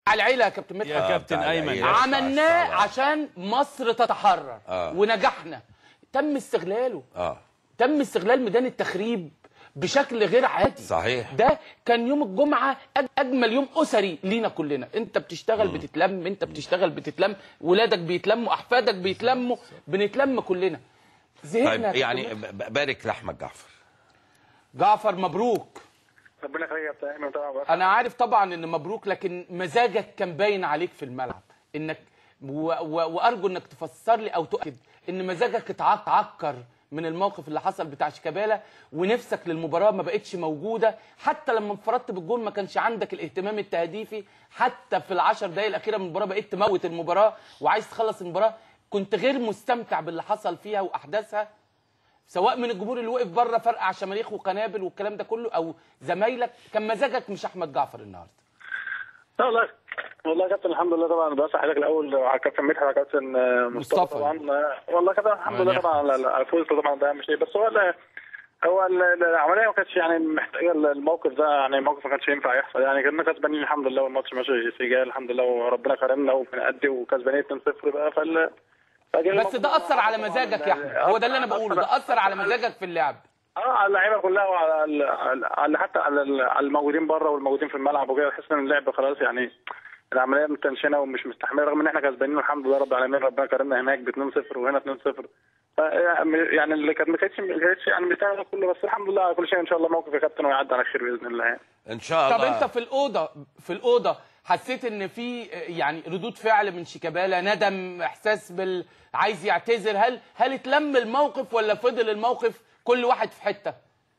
على العيله يا كابتن مدحت يا كابتن بتاع ايمن العيلة. عملناه طبعا. عشان مصر تتحرر آه. ونجحنا تم استغلاله اه تم استغلال ميدان التخريب بشكل غير عادي صحيح. ده كان يوم الجمعه أج- اجمل يوم اسري لينا كلنا انت بتشتغل بتتلم انت بتشتغل بتتلم ولادك بيتلموا احفادك بيتلموا بنتلم كلنا زهقنا طيب يا كابتن يعني مدحت. ب- بارك لاحمد جعفر جعفر مبروك ربنا يخليك يا كابتن ايمن طبعا بس انا عارف طبعا ان مبروك لكن مزاجك كان باين عليك في الملعب انك و و وارجو انك تفسر لي او تؤكد ان مزاجك اتعك- اتعكر من الموقف اللي حصل بتاع شيكابالا ونفسك للمباراه ما بقتش موجوده حتى لما انفردت بالجون ما كانش عندك الاهتمام التهديفي حتى في العشر دقائق الاخيره من المباراه بقيت تموت المباراه وعايز تخلص المباراه كنت غير مستمتع باللي حصل فيها واحداثها سواء من الجمهور اللي وقف بره فرقع شماريخ وقنابل والكلام ده كله او زمايلك كان مزاجك مش احمد جعفر النهارده لا والله والله يا كابتن الحمد لله طبعا بس حضرتك الاول على كابتن مدحت على كابتن آه، مصطفى مصطفى. طبعا آه، والله كابتن الحمد لله طبعا على- على الفوز طبعا ده اهم شيء بس هو ال- هو ال- العمليه ما كانتش يعني محتاجه الموقف ده يعني موقف ما كانش ينفع يحصل يعني كنا كسبانين الحمد لله والماتش ماشي سجال الحمد لله وربنا كرمنا وبنأدي وكسبانين 2-0 بقى فال فجه بس الموقف ده اثر على مزاجك يا احمد هو ده اللي انا بقوله ده اثر على مزاجك في اللعب اه على اللعيبه كلها وعلى ال- على حتى على ال- على الموجودين بره والموجودين في الملعب وكده تحس ان اللعب خلاص يعني العمليه متنشنه ومش مستحمله رغم ان احنا كسبانين والحمد لله رب العالمين ربنا كرمنا هناك ب 2-0 وهنا 2-0 ف- يعني اللي كانت ما كانتش ما كانتش يعني مستاهله ده كله بس الحمد لله على كل شيء ان شاء الله موقف يا كابتن ويعدي على خير باذن الله يعني. ان شاء طب الله انت في الاوضه في الاوضه حسيت ان في يعني ردود فعل من شيكابالا ندم احساس بال عايز يعتذر هل هل اتلم الموقف ولا فضل الموقف كل واحد في حته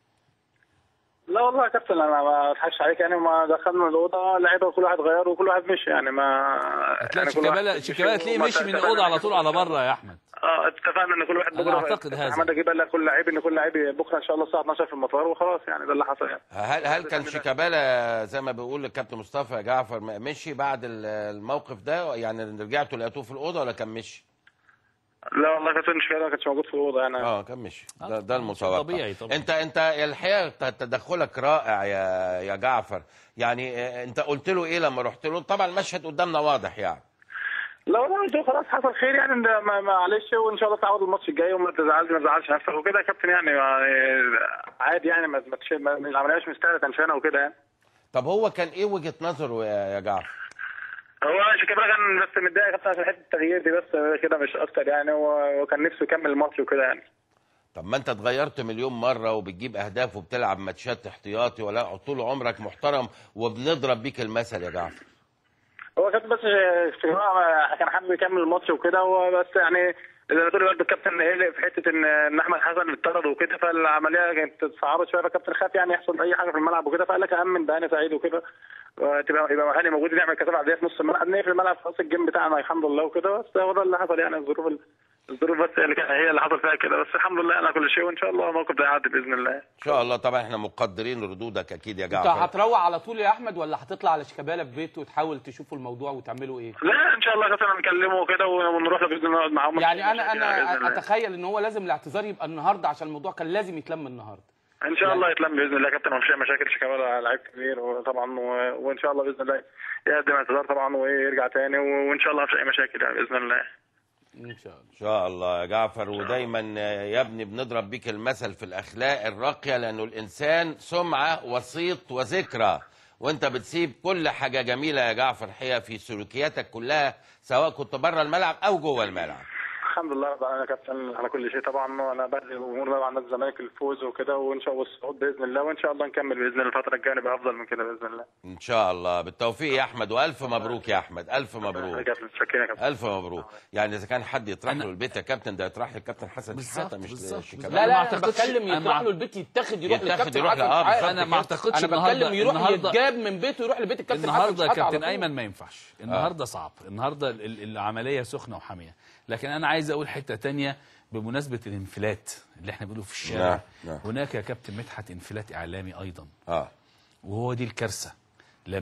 لا والله يا كابتن انا ما اضحكش عليك يعني ما دخلنا الاوضه اللعيبه كل واحد غير وكل واحد مشي يعني ما هتلاقي يعني كل واحد شيكابالا مشي شيكابالا تلاقيه وما مشي من اتفقنا الاوضه على إن طول كل على واحد- بره يا احمد اه اتفقنا ان كل واحد أنا بكره أعتقد هذا. محمد جه قال لك كل لعيب ان كل لعيب بكره ان شاء الله الساعه 12 في المطار وخلاص يعني ده اللي حصل يعني هل هل كان شيكابالا زي ما بيقول الكابتن مصطفى جعفر م- مشي بعد ال- الموقف ده يعني رجعتوا لقيتوه في الاوضه ولا كان مشي؟ لا والله كابتن مش ما كانش موجود في الاوضه يعني اه كان مشي آه، ده, ده المتوقع طبيعي طبعا. انت انت الحقيقه ت- تدخلك رائع يا يا جعفر يعني آه، انت قلت له ايه لما رحت له طبعا المشهد قدامنا واضح يعني لا والله قلت له خلاص حصل خير يعني ده ما- معلش وان شاء الله تعوض الماتش الجاي وما تزعلش ما تزعلش نفسك وكده يا كابتن يعني, يعني عادي يعني ما ما تش- ما- العمليه مش مستاهله تنشنه وكده يعني طب هو كان ايه وجهه نظره يا يا جعفر؟ هو شيكابالا كان بس متضايق يا كابتن عشان حته التغيير دي بس كده مش اكتر يعني و- وكان نفسه يكمل الماتش وكده يعني طب ما انت اتغيرت مليون مره وبتجيب اهداف وبتلعب ماتشات احتياطي ولا طول عمرك محترم وبنضرب بيك المثل يا جعفر هو كان بس في كان حابب يكمل الماتش وكده وبس يعني زي ما تقول برضه الكابتن قلق في حته ان ان احمد حسن اتطرد وكده فالعمليه كانت تصعبت شويه فالكابتن خاف يعني يحصل اي حاجه في الملعب وكده فقال لك اهم من بهاني سعيد وكده تبقى يبقى مهاني موجود نعمل كسب عاديه في نص الملعب نقفل الملعب خلاص الجيم بتاعنا الحمد لله وكده بس هو ده اللي حصل يعني الظروف ال- الظروف بس اللي كان هي اللي حصل فيها كده بس الحمد لله على كل شيء وان شاء الله الموقف ده يعدي باذن الله ان شاء الله طبعا احنا مقدرين ردودك اكيد يا انت جعفر هتروح على طول يا احمد ولا هتطلع على شيكابالا في بيته وتحاول تشوفوا الموضوع وتعملوا ايه لا ان شاء الله يا كابتن هنكلمه كده ونروح له باذن الله نقعد معاهم يعني انا بإذن انا الله. اتخيل ان هو لازم الاعتذار يبقى النهارده عشان الموضوع كان لازم يتلم النهارده ان شاء الله يتلم باذن الله يا كابتن ومفيش أي مشاكل شيكابالا لعيب كبير وطبعا و- وان شاء الله باذن الله يقدم اعتذار طبعا ويرجع تاني و- وان شاء الله مفيش اي مشاكل يعني باذن الله ان شاء الله ان شاء الله يا جعفر ودايما يا ابني بنضرب بيك المثل في الاخلاق الراقيه لانه الانسان سمعه وسيط وذكرى وانت بتسيب كل حاجه جميله يا جعفر حقيقه في سلوكياتك كلها سواء كنت بره الملعب او جوه الملعب الحمد لله رب العالمين يا كابتن على كل شيء طبعا وانا بهدي الامور طبعا نادي الزمالك الفوز وكده وان شاء الله الصعود باذن الله وان شاء الله نكمل باذن الله الفتره الجايه نبقى افضل من كده باذن الله ان شاء الله بالتوفيق يا احمد والف مبروك يا احمد الف يا مبروك كابتن شكرا يا كابتن الف مبروك يعني اذا كان حد يطرح أنا- له البيت يا كابتن ده يطرح للكابتن حسن بالظبط، شحاته مش بالظبط، لشيكابالا. لا أنا لا ما انا أعتقدش- بتكلم أنا يطلع ما- له البيت يتاخد يروح يتاخد للكابتن يروح حسن ل- آه، شحاتة. بالظبط أنا ما أعتقدش انا النهاردة- بتكلم يروح النهاردة- يتجاب من بيته يروح لبيت الكابتن حسن النهارده شحاتة على كابتن طول. ايمن ما ينفعش النهارده صعب النهارده ال- ال- العمليه سخنه وحاميه لكن انا عايز اقول حته تانية بمناسبه الانفلات اللي احنا بنقوله في الشارع نعم، نعم. هناك يا كابتن مدحت انفلات اعلامي ايضا اه وهو دي الكارثه